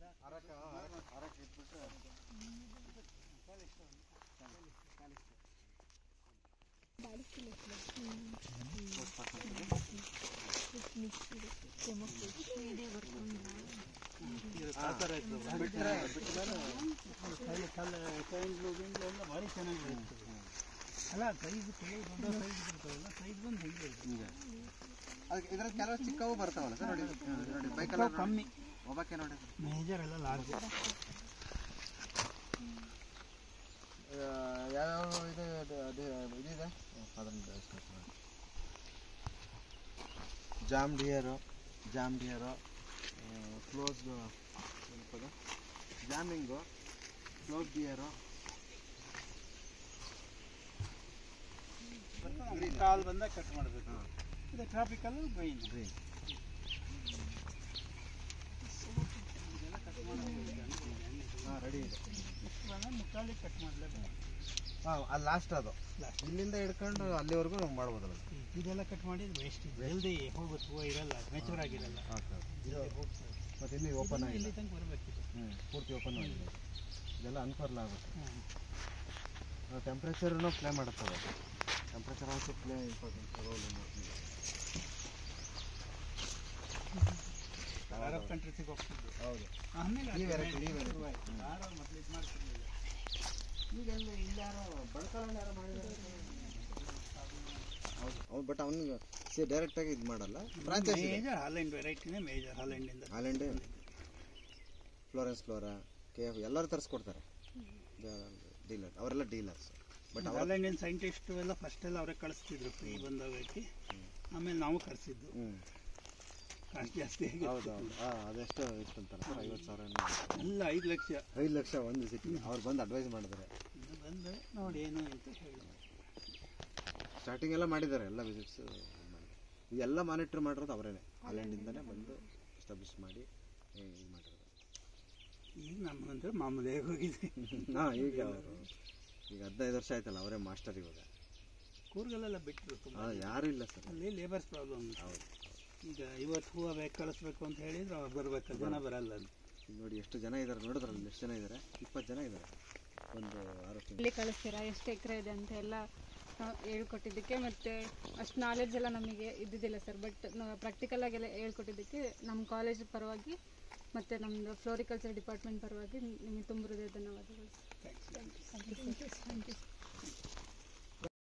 ಅರಕ ಅರಕ ಇಟ್ಬಿಟ್ರೆ ಬಿಟ್ರೆ ಭಾರಿ ಚೆನ್ನಾಗಿರುತ್ತೆ ಅಲ್ಲ ಸೈಜ್ ಕೆಲವು ದೊಡ್ಡ ಸೈಜ್ ಇರ್ತಾವಲ್ಲ ಸೈಜ್ ಬಂದು ಹೆಂಗೆ ಇದೆ ಹಿಂಗೆ ಅದಕ್ಕೆ ಇದ್ರಲ್ಲಿ ಕೆಲವು ಚಿಕ್ಕವು ಬರ್ತಾವಲ್ಲ ಸರ್ ನೋಡಿ ನೋಡಿ ಬೈಕಲ್ಲ ಕಮ್ಮಿ ಒಬ್ಬಕ್ಕೆ ನೋಡಿ ಮೇಜರ್ ಎಲ್ಲ ಲಾರ್ಜ್ ಯಾವ್ಯಾವ ಇದು ಅದು ಅದು ಇದಿದೆ ಅದನ್ನು ಜಾಮ್ ಡಿಯರು ಜಾಮ್ ಡಿಯರು ಕ್ಲೋಸ್ ಏನಪ್ಪದ ಜಾಮಿಂಗು ಕ್ಲೋಸ್ ಡಿಯರು ಕಾಲ್ ಬಂದಾಗ ಕಟ್ ಮಾಡಬೇಕು ಇದು ಟ್ರಾಫಿಕಲ್ ಗ್ರೈನ್ ಗ್ರೀನ್ ಹಾಂ ರೆಡಿ ಇದೆ ಬಂದ ಮುಕ್ಕಾಲಿಗೆ ಕಟ್ ಮಾಡಲೇಬೇಕು ಹಾಂ ಅಲ್ಲಿ ಲಾಸ್ಟ್ ಅದು ಇಲ್ಲಿಂದ ಹಿಡ್ಕೊಂಡು ಅಲ್ಲಿವರೆಗೂ ನಾವು ಮಾಡ್ಬೋದಲ್ಲ ಇದೆಲ್ಲ ಕಟ್ ಮಾಡಿದ್ರೆ ವೇಸ್ಟ್ ಜಲ್ದಿ ಹೋಗುತ್ತೆ ಹೂವು ಇರಲ್ಲ ಮೆಚೂರ್ ಆಗಿರಲ್ಲ ಹಾಂ ಸರ್ ಇದು ಹೋಗ್ತದೆ ಮತ್ತು ಇಲ್ಲಿ ಓಪನ್ ಆಗಿದೆ ಇಲ್ಲಿ ತನಕ ಬರಬೇಕಿದೆ ಹ್ಞೂ ಪೂರ್ತಿ ಓಪನ್ ಆಗಿದೆ ಇದೆಲ್ಲ ಅನ್ಫರ್ಲ್ ಆಗುತ್ತೆ ಹ್ಮ್. ಟೆಂಪ್ರೇಚರ್ನು ಪ್ಲೇ ಮಾಡುತ್ತದೆ temperature also play important role Arab ಕಂಟ್ರೀಸಿಗೆ ಹೋಗ್ತಿದ್ದು ಹೌದು ಆಮೇಲೆ ಈ variety, ಈ variety. ಯಾರೋ ಮೊದಲು ಇದು ಮಾಡ್ತಿರ್ಲಿಲ್ಲ ಈಗೆಲ್ಲ ಇಲ್ಲಾರೋ ಬಳ್ಕೊಳ್ಳೋಣ ಯಾರೋ ಮಾಡಿದ್ದಾರೆ ಹೌದು ಹೌದು ಬಟ್ ಅವನಿಗೆ ಸಿ ಡೈರೆಕ್ಟಾಗಿ ಇದು ಮಾಡಲ್ಲ ಫ್ರಾಂಚೈಸಿ ಮೇಜರ್ ಹಾಲೆಂಡ್ ವೆರೈಟಿನೇ ಮೇಜರ್ ಹಾಲೆಂಡಿಂದ Holland Florence Flora K F ಎಲ್ಲರೂ ತರಿಸ್ಕೊಡ್ತಾರೆ ಡೀಲರ್ ಅವರೆಲ್ಲ ಡೀಲರ್ಸ್ ಬಟ್ ಅವರ ಹಾಲೆಂಡಿನ ಸೈಂಟಿಸ್ಟ್ ಎಲ್ಲ ಫಸ್ಟ್ ಎಲ್ಲ ಅವರೇ ಕಳಿಸ್ತಿದ್ರು ಫ್ರೀ ಬಂದಾಗೈತಿ ಆಮೇಲೆ ನಾವು ಕಳಿಸಿದ್ದು ಹ್ಞೂ ಕಾಸ್ಟ್ ಜಾಸ್ತಿ ಆಗಿ ಹೌದು ಹೌದು ಹಾಂ ಅದೆಷ್ಟು ಎಷ್ಟು ಅಂತಾರೆ ಸರ್ ಐವತ್ತು ಸಾವಿರ ಎಲ್ಲ ಐದು ಲಕ್ಷ ಐದು ಲಕ್ಷ ಒಂದು ಸಿಕ್ಕಿ ಅವ್ರು ಬಂದು ಅಡ್ವೈಸ್ ಮಾಡಿದ್ದಾರೆ ಇದು ಬಂದು ನೋಡಿ ಏನು ಅಂತ ಹೇಳಿ ಸ್ಟಾರ್ಟಿಂಗ್ ಎಲ್ಲ ಮಾಡಿದ್ದಾರೆ ಎಲ್ಲ ವಿಸಿಟ್ಸ್ ಇದೆಲ್ಲ ಮಾನಿಟರ್ ಮಾಡಿರೋದು ಅವರೇನೆ ಹಾಲೆಂಡಿಂದನೇ ಬಂದು ಎಸ್ಟಾಬ್ಲಿಷ್ ಮಾಡಿ ಇದು ಮಾಡಿರೋದು ಈಗ ನಮ್ಮಂದ್ರೆ ಮಾಮೂಲಿ ಆಗಿ ಹೋಗಿದೆ ಹಾಂ ಈಗ ಅವರು ಈಗ ಹದಿನೈದು ವರ್ಷ ಆಯ್ತಲ್ಲ ಅವರೇ ಮಾಸ್ಟರ್ ಇವಾಗ ಕೂರ್ಗಲ್ಲೆಲ್ಲ ಬಿಟ್ಟರು ತುಂಬ ಹಾಂ ಯಾರೂ ಇಲ್ಲ ಸರ್ ಅಲ್ಲಿ ಲೇಬರ್ಸ್ ಪ್ರಾಬ್ಲಮ್ ಹೌದು ಈಗ ಇವತ್ತು ಹೂವು ಬೇಕು ಕಳಿಸ್ಬೇಕು ಅಂತ ಹೇಳಿದ್ರೆ ಅವ್ರು ಬರ್ಬೇಕು ಜನ ಬರಲ್ಲ ಅಲ್ಲಿ ಈಗ ನೋಡಿ ಎಷ್ಟು ಜನ ಇದ್ದಾರೆ ನೋಡಿದ್ರಲ್ಲ ಎಷ್ಟು ಜನ ಇದ್ದಾರೆ ಇಪ್ಪತ್ತು ಜನ ಇದ್ದಾರೆ ಒಂದು ಆರು ತಿಂಗಳು ಎಲ್ಲಿ ಕಳಿಸ್ತೀರಾ ಎಷ್ಟು ಎಕರೆ ಇದೆ ಅಂತ ಎಲ್ಲ ಆ, ಹೇಳ್ಕೊಟ್ಟಿದ್ದಕ್ಕೆ ಮತ್ತು ಅಷ್ಟು ನಾಲೆಡ್ಜ್ ಎಲ್ಲ ನಮಗೆ ಇದ್ದಿದ್ದಿಲ್ಲ ಸರ್ ಬಟ್ ನಾವು ಪ್ರಾಕ್ಟಿಕಲ್ ಆಗೆಲ್ಲ ಹೇಳ್ಕೊಟ್ಟಿದ್ದಕ್ಕೆ ನಮ್ಮ ಕಾಲೇಜ್ ಪರವಾಗಿ ಮತ್ತು ನಮ್ಮದು ಫ್ಲೋರಿಕಲ್ಚರ್ ಡಿಪಾರ್ಟ್ಮೆಂಟ್ ಪರವಾಗಿ ನಿಮಗೆ ತುಂಬ ಹೃದಯ ಧನ್ಯವಾದಗಳು Thanks. Thank you thank you